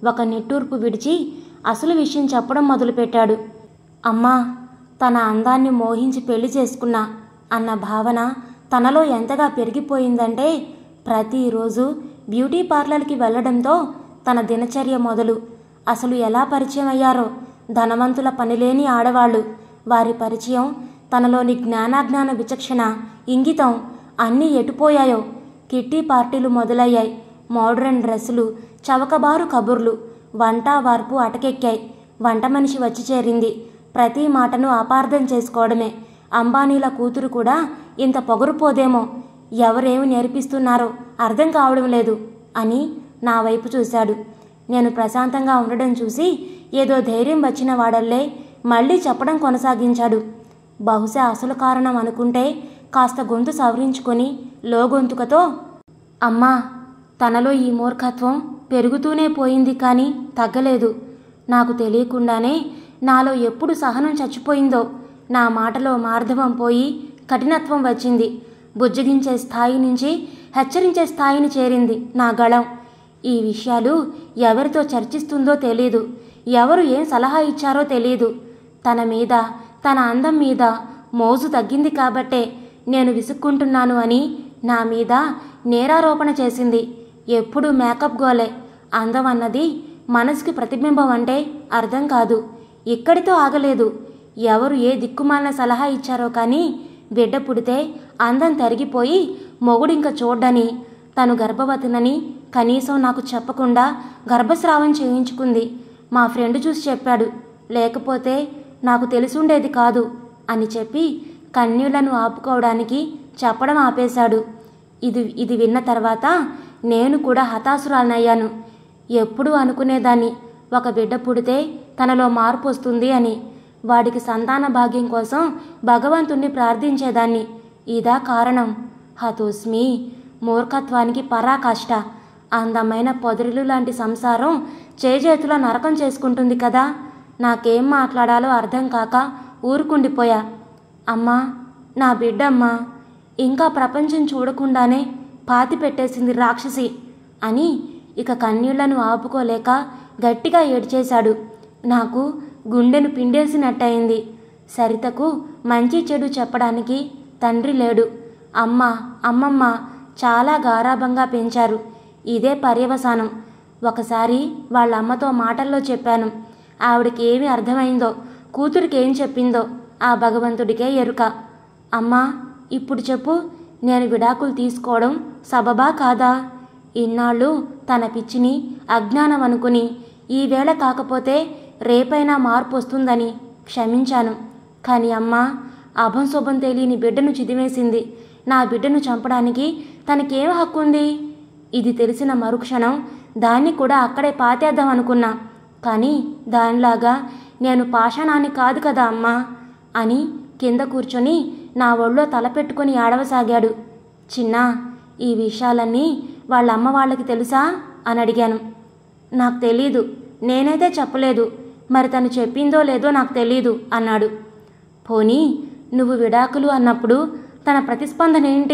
ఒక నిట్టూర్పు విడిచి అసలు విషయం చెప్పడం మొదలుపెట్టాడు అమ్మా తన అందాన్ని మోహించి పెళ్లి చేసుకున్నా అన్న భావన తనలో ఎంతగా పెరిగిపోయిందంటే ప్రతిరోజు బ్యూటీ పార్లర్కి వెళ్ళడంతో తన దినచర్య మొదలు అసలు ఎలా పరిచయం అయ్యారో ధనవంతుల పనిలేని ఆడవాళ్ళు వారి పరిచయం తనలోని జ్ఞానాజ్ఞాన విచక్షణ ఇంగితం అన్నీ ఎటుపోయాయో కిట్టి పార్టీలు మొదలయ్యాయి మోడ్రన్ డ్రెస్సులు చవకబారు కబుర్లు వంట వార్పు అటకెక్కాయి వంట మనిషి వచ్చి చేరింది ప్రతి మాటను అపార్థం చేసుకోవడమే అంబానీల కూతురు కూడా ఇంత పొగరుపోదేమో ఎవరేమి నేర్పిస్తున్నారో అర్థం కావడం లేదు అని నా వైపు చూశాడు నేను ప్రశాంతంగా ఉండడం చూసి ఏదో ధైర్యం వచ్చిన వాడల్లే మళ్ళీ చెప్పడం కొనసాగించాడు బహుశా అసలు కారణం అనుకుంటే కాస్త గొంతు సవరించుకొని లోగొంతుకతో అమ్మా తనలో ఈ మూర్ఖత్వం పెరుగుతూనే పోయింది కానీ తగ్గలేదు నాకు తెలియకుండానే నాలో ఎప్పుడు సహనం చచ్చిపోయిందో నా మాటలో మార్ధవం పోయి కఠినత్వం వచ్చింది బుజ్జగించే స్థాయి నుంచి హెచ్చరించే స్థాయిని చేరింది నా గళం ఈ విషయాలు ఎవరితో చర్చిస్తుందో తెలీదు ఎవరు ఏం సలహా ఇచ్చారో తెలీదు తన మీద తన అందం మీద మోజు తగ్గింది కాబట్టే నేను విసుక్కుంటున్నాను అని నా మీద నేరారోపణ చేసింది ఎప్పుడు మేకప్ గోలే అందం అన్నది మనసుకి ప్రతిబింబం అంటే అర్థం కాదు ఇక్కడితో ఆగలేదు ఎవరు ఏ దిక్కుమాలిన సలహా ఇచ్చారో కానీ బిడ్డ పుడితే అందం తరిగిపోయి మొగుడింక చూడ్డని తను గర్భవతినని కనీసం నాకు చెప్పకుండా గర్భస్రావం చేయించుకుంది మా ఫ్రెండ్ చూసి చెప్పాడు లేకపోతే నాకు తెలిసుండేది కాదు అని చెప్పి కన్యులను ఆపుకోవడానికి చెప్పడం ఆపేశాడు ఇది ఇది విన్న తర్వాత నేను కూడా హతాసురాలనయ్యాను ఎప్పుడూ అనుకునేదాన్ని ఒక బిడ్డ పుడితే తనలో మార్పు వస్తుంది అని వాడికి సంతాన భాగ్యం కోసం భగవంతుణ్ణి ప్రార్థించేదాన్ని ఇదా కారణం హతోస్మి మూర్ఖత్వానికి పరాకాష్ట అందమైన పొదరిలు లాంటి సంసారం చేజేతుల నరకం చేసుకుంటుంది కదా నాకేం మాట్లాడాలో అర్థం కాక ఊరుకుండిపోయా అమ్మా నా బిడ్డమ్మా ఇంకా ప్రపంచం చూడకుండానే పాతి పెట్టేసింది రాక్షసి అని ఇక కన్నీళ్లను ఆపుకోలేక గట్టిగా ఏడ్చేశాడు నాకు గుండెను పిండేసినట్టయింది సరితకు మంచి చెడు చెప్పడానికి తండ్రి లేడు అమ్మ అమ్మమ్మ చాలా గారాభంగా పెంచారు ఇదే పర్యవసానం ఒకసారి వాళ్ళ అమ్మతో మాటల్లో చెప్పాను ఆవిడకి ఏమి అర్థమైందో కూతురికి ఏం చెప్పిందో ఆ భగవంతుడికే ఎరుక అమ్మా ఇప్పుడు చెప్పు నేను విడాకులు తీసుకోవడం సబబా కాదా ఇన్నాళ్ళు తన పిచ్చిని అజ్ఞానం అనుకుని ఈవేళ కాకపోతే రేపైనా మార్పు వస్తుందని క్షమించాను కానీ అమ్మ అభం శుభం తెలియని బిడ్డను చిదివేసింది నా బిడ్డను చంపడానికి తనకేం హక్కుంది ఇది తెలిసిన మరుక్షణం దాన్ని కూడా అక్కడే పాతేద్దాం అనుకున్నా కానీ దానిలాగా నేను పాషాణాన్ని కాదు కదా అమ్మా అని కింద కూర్చొని నా ఒళ్ళో తలపెట్టుకుని ఆడవసాగాడు చిన్నా ఈ విషయాలన్నీ వాళ్ళ అమ్మ వాళ్ళకి తెలుసా అని అడిగాను నాకు తెలీదు నేనైతే చెప్పలేదు మరి తను చెప్పిందో లేదో నాకు తెలీదు అన్నాడు పోనీ నువ్వు విడాకులు అన్నప్పుడు తన ప్రతిస్పందన ఏంటి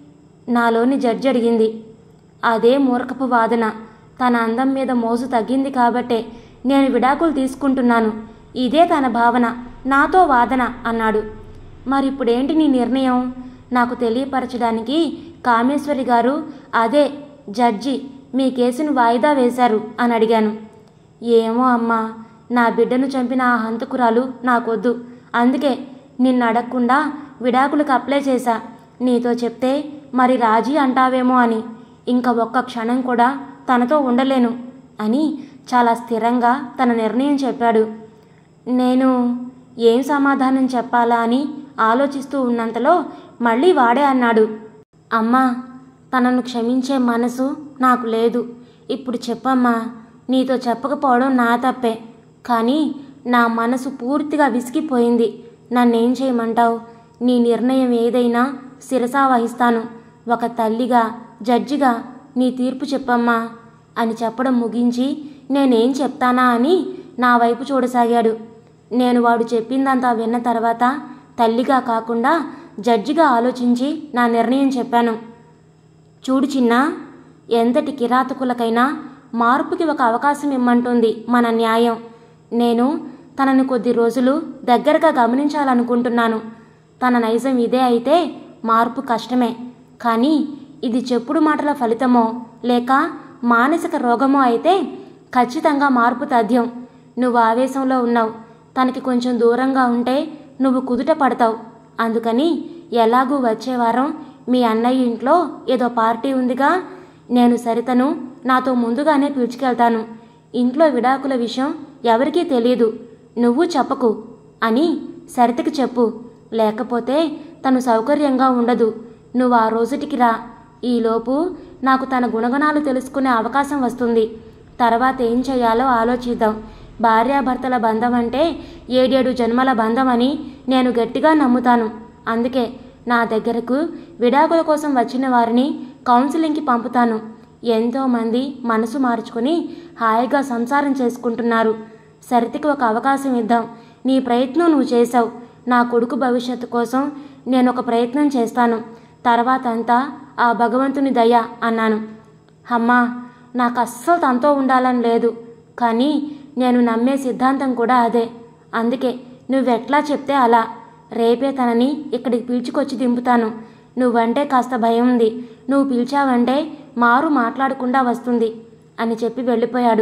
నాలోని జడ్జి అడిగింది అదే మూర్ఖపు వాదన తన అందం మీద మోజు తగ్గింది కాబట్టే నేను విడాకులు తీసుకుంటున్నాను ఇదే తన భావన నాతో వాదన అన్నాడు మరిప్పుడేంటి నీ నిర్ణయం నాకు తెలియపరచడానికి కామేశ్వరి గారు అదే జడ్జి మీ కేసును వాయిదా వేశారు అని అడిగాను ఏమో అమ్మా నా బిడ్డను చంపిన ఆ హంతకురాలు నాకొద్దు అందుకే నిన్ను అడగకుండా విడాకులకు అప్లై చేశా నీతో చెప్తే మరి రాజీ అంటావేమో అని ఇంకా ఒక్క క్షణం కూడా తనతో ఉండలేను అని చాలా స్థిరంగా తన నిర్ణయం చెప్పాడు నేను ఏం సమాధానం చెప్పాలా అని ఆలోచిస్తూ ఉన్నంతలో మళ్ళీ వాడే అన్నాడు అమ్మా తనను క్షమించే మనసు నాకు లేదు ఇప్పుడు చెప్పమ్మా నీతో చెప్పకపోవడం నా తప్పే కానీ నా మనసు పూర్తిగా విసిగిపోయింది నన్నేం చేయమంటావు నీ నిర్ణయం ఏదైనా శిరసా వహిస్తాను ఒక తల్లిగా జడ్జిగా నీ తీర్పు చెప్పమ్మా అని చెప్పడం ముగించి నేనేం చెప్తానా అని నా వైపు చూడసాగాడు నేను వాడు చెప్పిందంతా విన్న తర్వాత తల్లిగా కాకుండా జడ్జిగా ఆలోచించి నా నిర్ణయం చెప్పాను చూడు చిన్న ఎంతటి కిరాతకులకైనా మార్పుకి ఒక అవకాశం ఇమ్మంటుంది మన న్యాయం నేను తనని కొద్ది రోజులు దగ్గరగా గమనించాలనుకుంటున్నాను తన నైజం ఇదే అయితే మార్పు కష్టమే కానీ ఇది చెప్పుడు మాటల ఫలితమో లేక మానసిక రోగమో అయితే ఖచ్చితంగా మార్పు తథ్యం నువ్వు ఆవేశంలో ఉన్నావు తనకి కొంచెం దూరంగా ఉంటే నువ్వు కుదుట పడతావు అందుకని ఎలాగూ వచ్చే వారం మీ అన్నయ్య ఇంట్లో ఏదో పార్టీ ఉందిగా నేను సరితను నాతో ముందుగానే పిలుచుకెళ్తాను ఇంట్లో విడాకుల విషయం ఎవరికీ తెలియదు నువ్వు చెప్పకు అని సరితకి చెప్పు లేకపోతే తను సౌకర్యంగా ఉండదు నువ్వు ఆ రోజుటికి రా ఈలోపు నాకు తన గుణగణాలు తెలుసుకునే అవకాశం వస్తుంది తర్వాత ఏం చేయాలో ఆలోచిద్దాం భార్యాభర్తల బంధం అంటే ఏడేడు జన్మల బంధం అని నేను గట్టిగా నమ్ముతాను అందుకే నా దగ్గరకు విడాకుల కోసం వచ్చిన వారిని కౌన్సిలింగ్కి పంపుతాను ఎంతోమంది మనసు మార్చుకుని హాయిగా సంసారం చేసుకుంటున్నారు సరితికి ఒక అవకాశం ఇద్దాం నీ ప్రయత్నం నువ్వు చేశావు నా కొడుకు భవిష్యత్తు కోసం నేను ఒక ప్రయత్నం చేస్తాను తర్వాత అంతా ఆ భగవంతుని దయ అన్నాను అమ్మా నాకు అస్సలు తనతో ఉండాలని లేదు కానీ నేను నమ్మే సిద్ధాంతం కూడా అదే అందుకే నువ్వెట్లా చెప్తే అలా రేపే తనని ఇక్కడికి పిలుచుకొచ్చి దింపుతాను నువ్వంటే కాస్త భయం ఉంది నువ్వు పిలిచావంటే మారు మాట్లాడకుండా వస్తుంది అని చెప్పి వెళ్ళిపోయాడు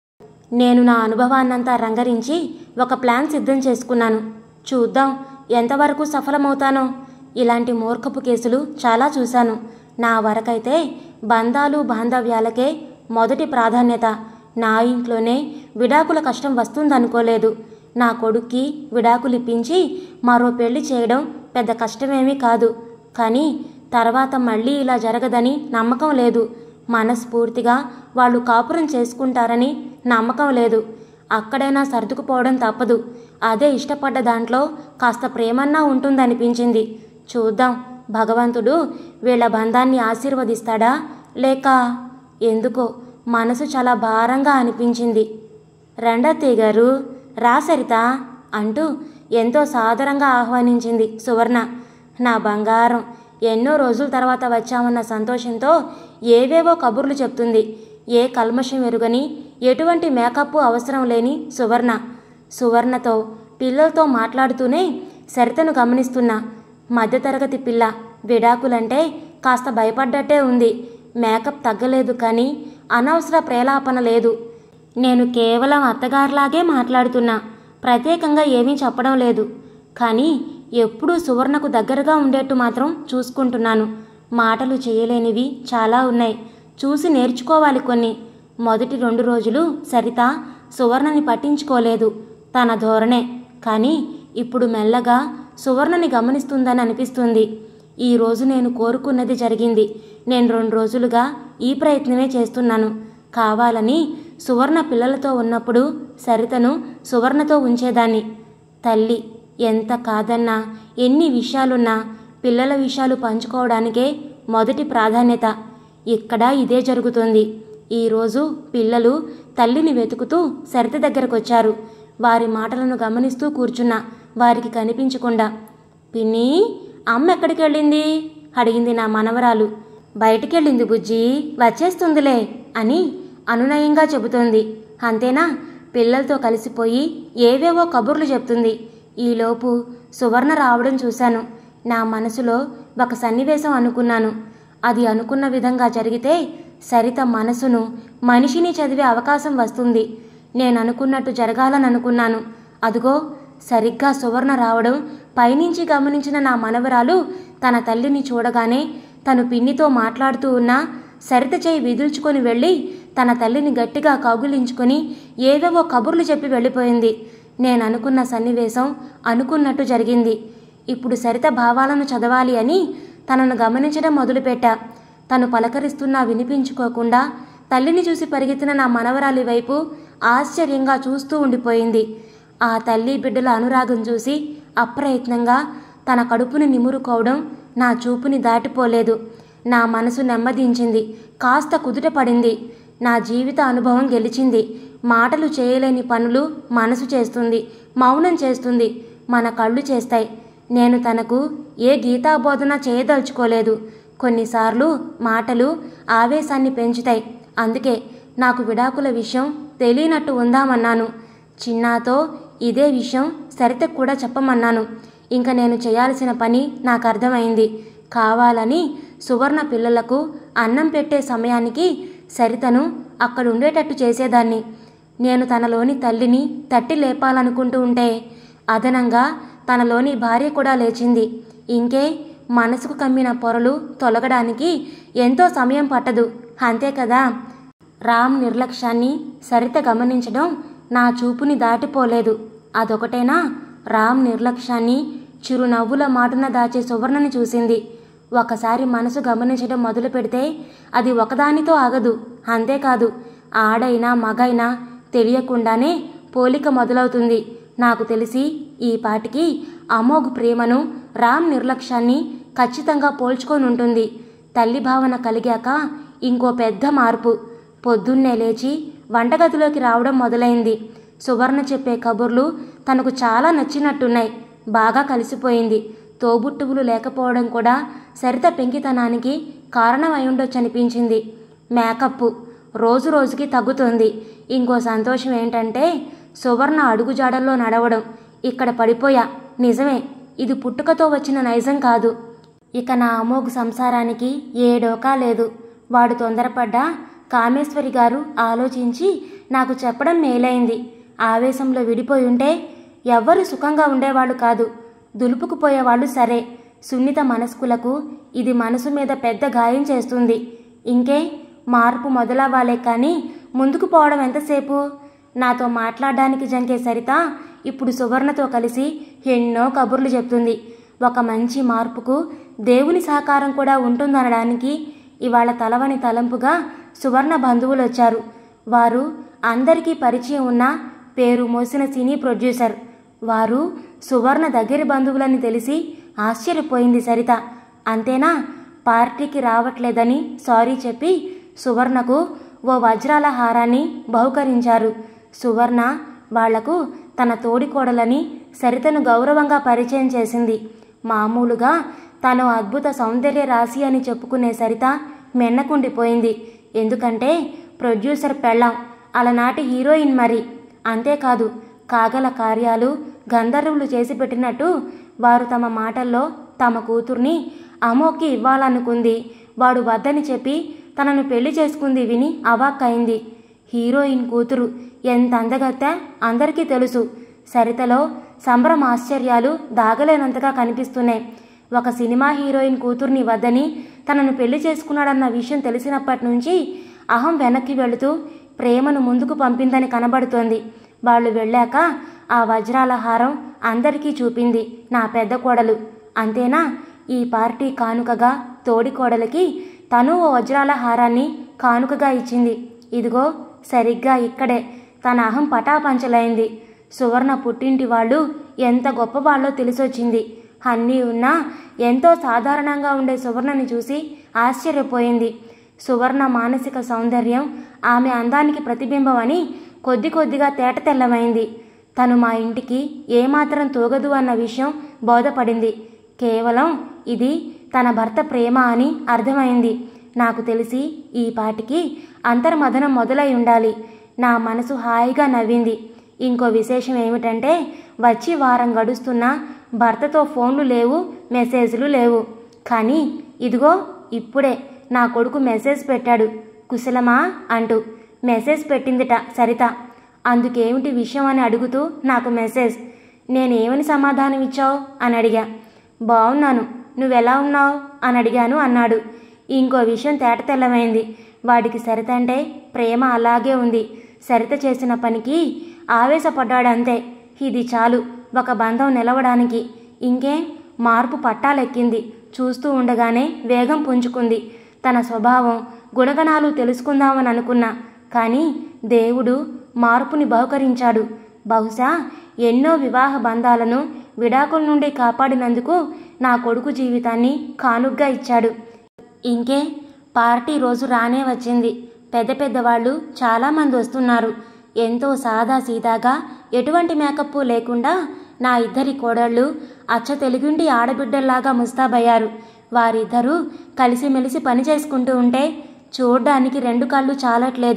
నేను నా అనుభవాన్నంతా రంగరించి ఒక ప్లాన్ సిద్ధం చేసుకున్నాను చూద్దాం ఎంతవరకు సఫలమవుతానో ఇలాంటి మూర్ఖపు కేసులు చాలా చూశాను నా వరకైతే బంధాలు బాంధవ్యాలకే మొదటి ప్రాధాన్యత నా ఇంట్లోనే విడాకుల కష్టం వస్తుందనుకోలేదు నా కొడుక్కి విడాకులు ఇప్పించి మరో పెళ్లి చేయడం పెద్ద కష్టమేమీ కాదు కానీ తర్వాత మళ్ళీ ఇలా జరగదని నమ్మకం లేదు మనస్ఫూర్తిగా వాళ్ళు కాపురం చేసుకుంటారని నమ్మకం లేదు అక్కడైనా సర్దుకుపోవడం తప్పదు అదే ఇష్టపడ్డ దాంట్లో కాస్త ప్రేమన్నా ఉంటుందనిపించింది చూద్దాం భగవంతుడు వీళ్ళ బంధాన్ని ఆశీర్వదిస్తాడా లేక ఎందుకో మనసు చాలా భారంగా అనిపించింది రండత్తయ్య గారు రా సరిత అంటూ ఎంతో సాదరంగా ఆహ్వానించింది సువర్ణ నా బంగారం ఎన్నో రోజుల తర్వాత వచ్చామన్న సంతోషంతో ఏవేవో కబుర్లు చెప్తుంది ఏ కల్మషం ఎరుగని ఎటువంటి మేకప్ అవసరం లేని సువర్ణ సువర్ణతో పిల్లలతో మాట్లాడుతూనే సరితను గమనిస్తున్నా మధ్యతరగతి పిల్ల విడాకులంటే కాస్త భయపడ్డట్టే ఉంది మేకప్ తగ్గలేదు కానీ అనవసర ప్రేలాపన లేదు నేను కేవలం అత్తగారిలాగే మాట్లాడుతున్నా ప్రత్యేకంగా ఏమీ చెప్పడం లేదు కానీ ఎప్పుడూ సువర్ణకు దగ్గరగా ఉండేట్టు మాత్రం చూసుకుంటున్నాను మాటలు చేయలేనివి చాలా ఉన్నాయి చూసి నేర్చుకోవాలి కొన్ని మొదటి రెండు రోజులు సరిత సువర్ణని పట్టించుకోలేదు తన ధోరణే కానీ ఇప్పుడు మెల్లగా సువర్ణని గమనిస్తుందని అనిపిస్తుంది ఈ రోజు నేను కోరుకున్నది జరిగింది నేను రెండు రోజులుగా ఈ ప్రయత్నమే చేస్తున్నాను కావాలని సువర్ణ పిల్లలతో ఉన్నప్పుడు సరితను సువర్ణతో ఉంచేదాన్ని తల్లి ఎంత కాదన్నా ఎన్ని విషయాలున్నా పిల్లల విషయాలు పంచుకోవడానికే మొదటి ప్రాధాన్యత ఇక్కడ ఇదే జరుగుతుంది ఈరోజు పిల్లలు తల్లిని వెతుకుతూ సరిత దగ్గరకొచ్చారు వారి మాటలను గమనిస్తూ కూర్చున్నా వారికి కనిపించకుండా పిన్ని అమ్మ ఎక్కడికి వెళ్ళింది అడిగింది నా మనవరాలు బయటికెళ్ళింది బుజ్జి వచ్చేస్తుందిలే అని అనునయంగా చెబుతోంది అంతేనా పిల్లలతో కలిసిపోయి ఏవేవో కబుర్లు చెప్తుంది ఈలోపు సువర్ణ రావడం చూశాను నా మనసులో ఒక సన్నివేశం అనుకున్నాను అది అనుకున్న విధంగా జరిగితే సరిత మనసును మనిషిని చదివే అవకాశం వస్తుంది నేను అనుకున్నట్టు జరగాలని అనుకున్నాను అదుగో సరిగ్గా సువర్ణ రావడం పైనుంచి గమనించిన నా మనవరాలు తన తల్లిని చూడగానే తను పిన్నితో మాట్లాడుతూ ఉన్నా సరిత చేయి విదుల్చుకొని వెళ్ళి తన తల్లిని గట్టిగా కౌగులించుకొని ఏవేవో కబుర్లు చెప్పి వెళ్ళిపోయింది నేను అనుకున్న సన్నివేశం అనుకున్నట్టు జరిగింది ఇప్పుడు సరిత భావాలను చదవాలి అని తనను గమనించడం మొదలుపెట్టా తను పలకరిస్తున్నా వినిపించుకోకుండా తల్లిని చూసి పరిగెత్తిన నా మనవరాలి వైపు ఆశ్చర్యంగా చూస్తూ ఉండిపోయింది ఆ తల్లి బిడ్డల అనురాగం చూసి అప్రయత్నంగా తన కడుపుని నిమురుకోవడం నా చూపుని దాటిపోలేదు నా మనసు నెమ్మదించింది కాస్త కుదుట పడింది నా జీవిత అనుభవం గెలిచింది మాటలు చేయలేని పనులు మనసు చేస్తుంది మౌనం చేస్తుంది మన కళ్ళు చేస్తాయి నేను తనకు ఏ గీతాబోధన చేయదలుచుకోలేదు కొన్నిసార్లు మాటలు ఆవేశాన్ని పెంచుతాయి అందుకే నాకు విడాకుల విషయం తెలియనట్టు ఉందామన్నాను చిన్నాతో ఇదే విషయం సరితకు కూడా చెప్పమన్నాను ఇంకా నేను చేయాల్సిన పని నాకు అర్థమైంది కావాలని సువర్ణ పిల్లలకు అన్నం పెట్టే సమయానికి సరితను అక్కడ ఉండేటట్టు చేసేదాన్ని నేను తనలోని తల్లిని తట్టి లేపాలనుకుంటూ ఉంటే అదనంగా తనలోని భార్య కూడా లేచింది ఇంకే మనసుకు కమ్మిన పొరలు తొలగడానికి ఎంతో సమయం పట్టదు అంతే కదా రామ్ నిర్లక్ష్యాన్ని సరిత గమనించడం నా చూపుని దాటిపోలేదు అదొకటేనా రామ్ నిర్లక్ష్యాన్ని చిరునవ్వుల మాటున దాచే సువర్ణని చూసింది ఒకసారి మనసు గమనించడం మొదలు పెడితే అది ఒకదానితో ఆగదు అంతేకాదు ఆడైనా మగైనా తెలియకుండానే పోలిక మొదలవుతుంది నాకు తెలిసి ఈ పాటికి అమోఘ్ ప్రేమను రామ్ నిర్లక్ష్యాన్ని ఖచ్చితంగా పోల్చుకొని ఉంటుంది తల్లి భావన కలిగాక ఇంకో పెద్ద మార్పు పొద్దున్నే లేచి వంటగదిలోకి రావడం మొదలైంది సువర్ణ చెప్పే కబుర్లు తనకు చాలా నచ్చినట్టున్నాయి బాగా కలిసిపోయింది తోబుట్టువులు లేకపోవడం కూడా సరిత పెంకితనానికి కారణమై ఉండొచ్చనిపించింది మేకప్ రోజు రోజుకి తగ్గుతుంది ఇంకో సంతోషం ఏంటంటే సువర్ణ అడుగుజాడల్లో నడవడం ఇక్కడ పడిపోయా నిజమే ఇది పుట్టుకతో వచ్చిన నైజం కాదు ఇక నా అమోఘ సంసారానికి ఏ డోకా లేదు వాడు తొందరపడ్డా కామేశ్వరి గారు ఆలోచించి నాకు చెప్పడం మేలైంది ఆవేశంలో విడిపోయి ఉంటే ఎవ్వరు సుఖంగా ఉండేవాళ్ళు కాదు దులుపుకుపోయేవాళ్ళు సరే సున్నిత మనస్కులకు ఇది మనసు మీద పెద్ద గాయం చేస్తుంది ఇంకే మార్పు మొదలవ్వాలే కానీ ముందుకు పోవడం ఎంతసేపు నాతో మాట్లాడడానికి జంకే సరిత ఇప్పుడు సువర్ణతో కలిసి ఎన్నో కబుర్లు చెప్తుంది ఒక మంచి మార్పుకు దేవుని సహకారం కూడా ఉంటుందనడానికి ఇవాళ తలవని తలంపుగా సువర్ణ బంధువులు వచ్చారు వారు అందరికీ పరిచయం ఉన్న పేరు మోసిన సినీ ప్రొడ్యూసర్ వారు సువర్ణ దగ్గరి బంధువులని తెలిసి ఆశ్చర్యపోయింది సరిత అంతేనా పార్టీకి రావట్లేదని సారీ చెప్పి సువర్ణకు ఓ వజ్రాల హారాన్ని బహుకరించారు సువర్ణ వాళ్లకు తన తోడికోడలని సరితను గౌరవంగా పరిచయం చేసింది మామూలుగా తను అద్భుత సౌందర్య రాశి అని చెప్పుకునే సరిత మెన్నకుండిపోయింది ఎందుకంటే ప్రొడ్యూసర్ పెళ్ళాం అలనాటి హీరోయిన్ మరి అంతేకాదు కాగల కార్యాలు గంధర్వులు చేసి పెట్టినట్టు వారు తమ మాటల్లో తమ కూతుర్ని అమోకి ఇవ్వాలనుకుంది వాడు వద్దని చెప్పి తనను పెళ్లి చేసుకుంది విని అవాక్కయింది హీరోయిన్ కూతురు ఎంత అందగత్తా అందరికీ తెలుసు సరితలో సంభ్రమ ఆశ్చర్యాలు దాగలేనంతగా కనిపిస్తున్నాయి ఒక సినిమా హీరోయిన్ కూతుర్ని వద్దని తనను పెళ్లి చేసుకున్నాడన్న విషయం తెలిసినప్పటి నుంచి అహం వెనక్కి వెళుతూ ప్రేమను ముందుకు పంపిందని కనబడుతోంది వాళ్ళు వెళ్ళాక ఆ వజ్రాల హారం అందరికీ చూపింది నా పెద్ద కోడలు అంతేనా ఈ పార్టీ కానుకగా తోడి కోడలికి తను ఓ వజ్రాల హారాన్ని కానుకగా ఇచ్చింది ఇదిగో సరిగ్గా ఇక్కడే తన అహం పటాపంచలైంది సువర్ణ పుట్టింటి వాళ్ళు ఎంత గొప్పవాళ్ళో తెలిసొచ్చింది అన్నీ ఉన్నా ఎంతో సాధారణంగా ఉండే సువర్ణని చూసి ఆశ్చర్యపోయింది సువర్ణ మానసిక సౌందర్యం ఆమె అందానికి ప్రతిబింబం అని కొద్ది కొద్దిగా తేట తెల్లమైంది తను మా ఇంటికి ఏమాత్రం తోగదు అన్న విషయం బోధపడింది కేవలం ఇది తన భర్త ప్రేమ అని అర్థమైంది నాకు తెలిసి ఈ పాటికి అంతర్మదనం మొదలై ఉండాలి నా మనసు హాయిగా నవ్వింది ఇంకో విశేషం ఏమిటంటే వచ్చి వారం గడుస్తున్నా భర్తతో ఫోన్లు లేవు మెసేజ్లు లేవు కానీ ఇదిగో ఇప్పుడే నా కొడుకు మెసేజ్ పెట్టాడు కుశలమా అంటూ మెసేజ్ పెట్టిందిట సరిత అందుకేమిటి విషయం అని అడుగుతూ నాకు మెసేజ్ నేనేమని సమాధానం ఇచ్చావు అని అడిగా బాగున్నాను నువ్వెలా ఉన్నావు అని అడిగాను అన్నాడు ఇంకో విషయం తేట తెల్లమైంది వాడికి సరిత అంటే ప్రేమ అలాగే ఉంది సరిత చేసిన పనికి ఆవేశపడ్డాడంతే ఇది చాలు ఒక బంధం నిలవడానికి ఇంకేం మార్పు పట్టాలెక్కింది చూస్తూ ఉండగానే వేగం పుంజుకుంది తన స్వభావం గుణగణాలు తెలుసుకుందామని అనుకున్నా కానీ దేవుడు మార్పుని బహుకరించాడు బహుశా ఎన్నో వివాహ బంధాలను విడాకుల నుండి కాపాడినందుకు నా కొడుకు జీవితాన్ని కానుగ్గా ఇచ్చాడు ఇంకే పార్టీ రోజు రానే వచ్చింది పెద్ద పెద్దవాళ్ళు చాలామంది వస్తున్నారు ఎంతో సాదా సీదాగా ఎటువంటి మేకప్ లేకుండా నా ఇద్దరి కోడళ్ళు అచ్చ తెలుగుండి ఆడబిడ్డల్లాగా ముస్తాబయ్యారు వారిద్దరూ కలిసిమెలిసి పని చేసుకుంటూ ఉంటే చూడ్డానికి రెండు కళ్ళు చాలట్లేదు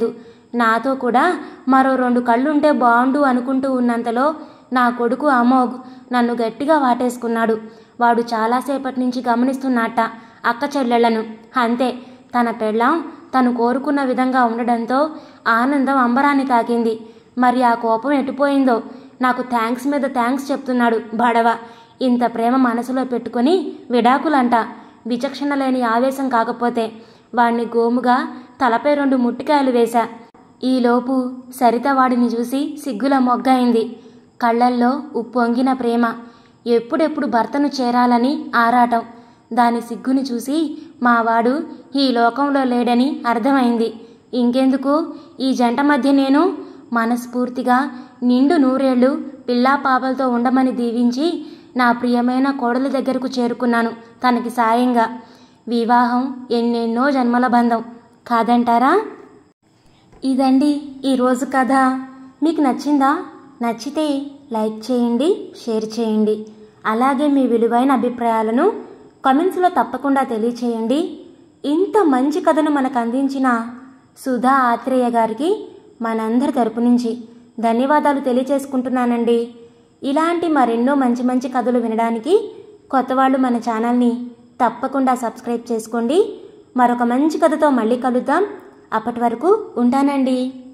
నాతో కూడా మరో రెండు కళ్ళుంటే బాగుండు అనుకుంటూ ఉన్నంతలో నా కొడుకు అమోఘ్ నన్ను గట్టిగా వాటేసుకున్నాడు వాడు చాలాసేపటి నుంచి గమనిస్తున్నట్ట అక్క చెల్లెళ్లను అంతే తన పెళ్ళాం తను కోరుకున్న విధంగా ఉండడంతో ఆనందం అంబరాన్ని తాకింది మరి ఆ కోపం ఎటుపోయిందో నాకు థ్యాంక్స్ మీద థ్యాంక్స్ చెప్తున్నాడు బడవ ఇంత ప్రేమ మనసులో పెట్టుకొని విడాకులంట విచక్షణ లేని ఆవేశం కాకపోతే వాణ్ణి గోముగా తలపై రెండు ముట్టికాయలు వేశా ఈలోపు సరిత వాడిని చూసి సిగ్గుల మొగ్గైంది కళ్ళల్లో ఉప్పొంగిన ప్రేమ ఎప్పుడెప్పుడు భర్తను చేరాలని ఆరాటం దాని సిగ్గుని చూసి మావాడు ఈ లోకంలో లేడని అర్థమైంది ఇంకెందుకు ఈ జంట మధ్య నేను మనస్ఫూర్తిగా నిండు నూరేళ్లు పిల్లా పాపలతో ఉండమని దీవించి నా ప్రియమైన కోడలి దగ్గరకు చేరుకున్నాను తనకి సాయంగా వివాహం ఎన్నెన్నో జన్మల బంధం కాదంటారా ఇదండి ఈరోజు కథ మీకు నచ్చిందా నచ్చితే లైక్ చేయండి షేర్ చేయండి అలాగే మీ విలువైన అభిప్రాయాలను కామెంట్స్లో తప్పకుండా తెలియచేయండి ఇంత మంచి కథను మనకు అందించిన సుధా ఆత్రేయ గారికి మనందరి తరపు నుంచి ధన్యవాదాలు తెలియచేసుకుంటున్నానండి ఇలాంటి మరెన్నో మంచి మంచి కథలు వినడానికి కొత్త వాళ్ళు మన ఛానల్ని తప్పకుండా సబ్స్క్రైబ్ చేసుకోండి మరొక మంచి కథతో మళ్ళీ కలుద్దాం అప్పటి వరకు ఉంటానండి